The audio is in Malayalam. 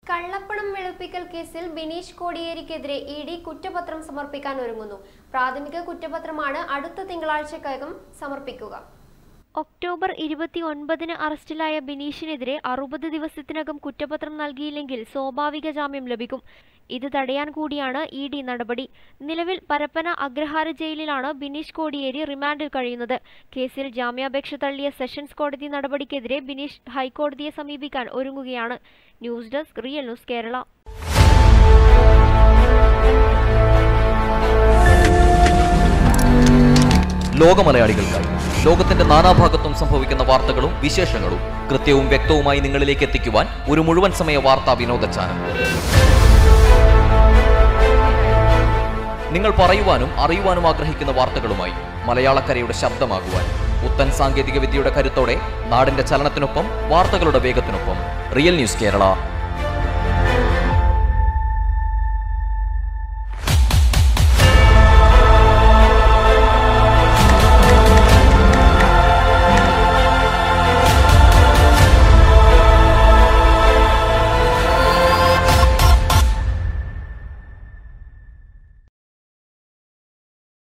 കള്ളപ്പണം വെളുപ്പിക്കൽ കേസിൽ ബിനീഷ് കോടിയേരിക്കെതിരെ ഇ ഡി കുറ്റപത്രം സമർപ്പിക്കാൻ ഒരുങ്ങുന്നു പ്രാഥമിക കുറ്റപത്രമാണ് അടുത്ത തിങ്കളാഴ്ചക്കകം സമർപ്പിക്കുക ഒക്ടോബർ ഇരുപത്തി ഒൻപതിന് അറസ്റ്റിലായ ബിനീഷിനെതിരെ അറുപത് ദിവസത്തിനകം കുറ്റപത്രം നൽകിയില്ലെങ്കിൽ സ്വാഭാവിക ജാമ്യം ലഭിക്കും ഇത് തടയാൻ കൂടിയാണ് ഇ ഡി നടപടി നിലവിൽ പരപ്പന അഗ്രഹാര ജയിലിലാണ് ബിനീഷ് കോടിയേരി റിമാൻഡിൽ കഴിയുന്നത് കേസിൽ ജാമ്യാപേക്ഷ തള്ളിയ സെഷൻസ് കോടതി നടപടിക്കെതിരെ ബിനീഷ് ഹൈക്കോടതിയെ സമീപിക്കാൻ ഒരുങ്ങുകയാണ് news desk real news Kerala ലോകമലയാളികൾക്കായി ലോകത്തിന്റെ നാനാഭാഗത്തും സംഭവിക്കുന്ന വാർത്തകളും വിശേഷങ്ങളും കൃത്യവും വ്യക്തവുമായി നിങ്ങളിലേക്ക് എത്തിക്കുവാൻ ഒരു മുഴുവൻ സമയ വാർത്താ വിനോദ ചാനൽ നിങ്ങൾ പറയുവാനും അറിയുവാനും ആഗ്രഹിക്കുന്ന വാർത്തകളുമായി മലയാളക്കരയുടെ ശബ്ദമാകുവാൻ പുത്തൻ സാങ്കേതിക വിദ്യയുടെ കരുത്തോടെ നാടിന്റെ ചലനത്തിനൊപ്പം വാർത്തകളുടെ വേഗത്തിനൊപ്പം റിയൽ ന്യൂസ് കേരള